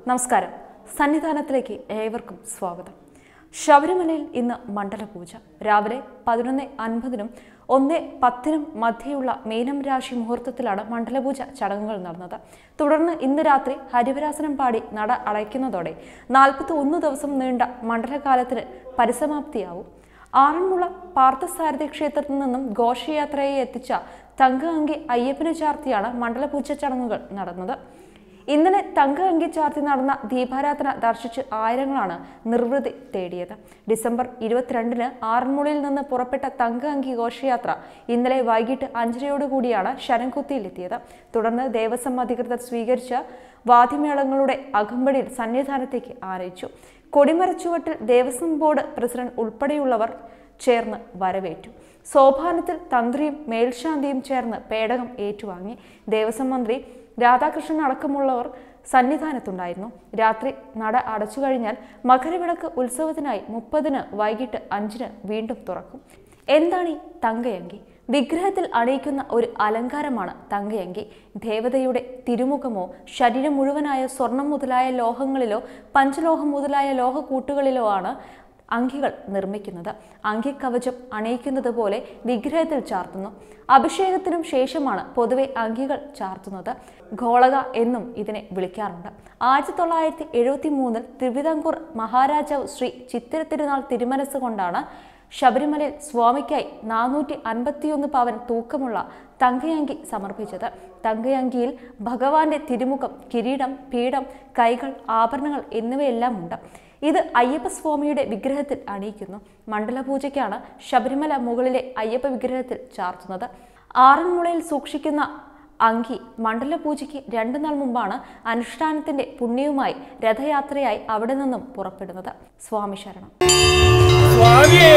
നമസ്കാരം സന്നിധാനത്തിലേക്ക് ഏവർക്കും സ്വാഗതം ശബരിമലയിൽ ഇന്ന് മണ്ഡലപൂജ രാവിലെ പതിനൊന്ന് അൻപതിനും ഒന്ന് പത്തിനും മധ്യയുള്ള മീനം രാശി മുഹൂർത്തത്തിലാണ് മണ്ഡലപൂജ ചടങ്ങുകൾ നടന്നത് തുടർന്ന് ഇന്ന് രാത്രി ഹരിവരാസനം പാടി നട അടയ്ക്കുന്നതോടെ നാൽപ്പത്തി ഒന്ന് ദിവസം നീണ്ട മണ്ഡലകാലത്തിന് പരിസമാപ്തിയാവും ആറന്മുള പാർത്ഥസാരഥി ക്ഷേത്രത്തിൽ നിന്നും ഘോഷയാത്രയെ എത്തിച്ച തങ്ക അങ്കി അയ്യപ്പന് ചാർത്തിയാണ് മണ്ഡലപൂജ ചടങ്ങുകൾ നടന്നത് ഇന്നലെ തങ്ക അങ്കി ചാർത്തി നടന്ന ദീപാരാധന ദർശിച്ച് ആയിരങ്ങളാണ് നിർവൃതി തേടിയത് ഡിസംബർ ഇരുപത്തിരണ്ടിന് ആറന്മുളയിൽ നിന്ന് പുറപ്പെട്ട തങ്ക അങ്കി ഘോഷയാത്ര ഇന്നലെ വൈകിട്ട് അഞ്ചരയോടുകൂടിയാണ് ശരംകുത്തിയിലെത്തിയത് തുടർന്ന് ദേവസ്വം അധികൃതർ സ്വീകരിച്ച വാദ്യമേളങ്ങളുടെ അകമ്പടിയിൽ സന്നിധാനത്തേക്ക് ആനയിച്ചു കൊടിമരച്ചുവട്ടിൽ ദേവസ്വം ബോർഡ് പ്രസിഡന്റ് ഉൾപ്പെടെയുള്ളവർ ചേർന്ന് വരവേറ്റു സോപാനത്തിൽ തന്ത്രിയും മേൽശാന്തിയും ചേർന്ന് പേടകം ഏറ്റുവാങ്ങി ദേവസ്വം മന്ത്രി രാധാകൃഷ്ണൻ അടക്കമുള്ളവർ സന്നിധാനത്തുണ്ടായിരുന്നു രാത്രി നട അടച്ചു കഴിഞ്ഞാൽ മകരവിളക്ക് ഉത്സവത്തിനായി മുപ്പതിന് വൈകിട്ട് അഞ്ചിന് വീണ്ടും തുറക്കും എന്താണ് ഈ തങ്കയങ്കി വിഗ്രഹത്തിൽ അണിയിക്കുന്ന ഒരു അലങ്കാരമാണ് തങ്കയങ്കി ദേവതയുടെ തിരുമുഖമോ ശരീരം മുഴുവനായ സ്വർണം മുതലായ ലോഹങ്ങളിലോ പഞ്ചലോഹം മുതലായ ലോഹക്കൂട്ടുകളിലോ ആണ് അങ്കികൾ നിർമ്മിക്കുന്നത് അങ്കിക്കവചം അണിയിക്കുന്നത് പോലെ വിഗ്രഹത്തിൽ ചാർത്തുന്നു അഭിഷേകത്തിനും ശേഷമാണ് പൊതുവെ അങ്കികൾ ചാർത്തുന്നത് ഘോളക എന്നും ഇതിനെ വിളിക്കാറുണ്ട് ആയിരത്തി തൊള്ളായിരത്തി എഴുപത്തി മൂന്നിൽ തിരുവിതാംകൂർ മഹാരാജാവ് ശ്രീ ചിത്തിര തിരുനാൾ തിരുമനസ് കൊണ്ടാണ് ശബരിമലയിൽ സ്വാമിക്കായി നാനൂറ്റി അൻപത്തിയൊന്ന് പവൻ തൂക്കമുള്ള തങ്കയങ്കി സമർപ്പിച്ചത് തങ്കയങ്കിയിൽ ഭഗവാന്റെ തിരുമുഖം കിരീടം പീഠം കൈകൾ ആഭരണങ്ങൾ എന്നിവയെല്ലാം ഉണ്ട് ഇത് അയ്യപ്പസ്വാമിയുടെ വിഗ്രഹത്തിൽ അണിയിക്കുന്നു മണ്ഡലപൂജയ്ക്കാണ് ശബരിമല മുകളിലെ അയ്യപ്പ വിഗ്രഹത്തിൽ ചാർത്തുന്നത് ആറന്മുളയിൽ സൂക്ഷിക്കുന്ന അങ്കി മണ്ഡലപൂജയ്ക്ക് രണ്ടു നാൾ മുമ്പാണ് അനുഷ്ഠാനത്തിന്റെ പുണ്യവുമായി രഥയാത്രയായി അവിടെ നിന്നും പുറപ്പെടുന്നത് സ്വാമി ശരണം സ്വാമിയേ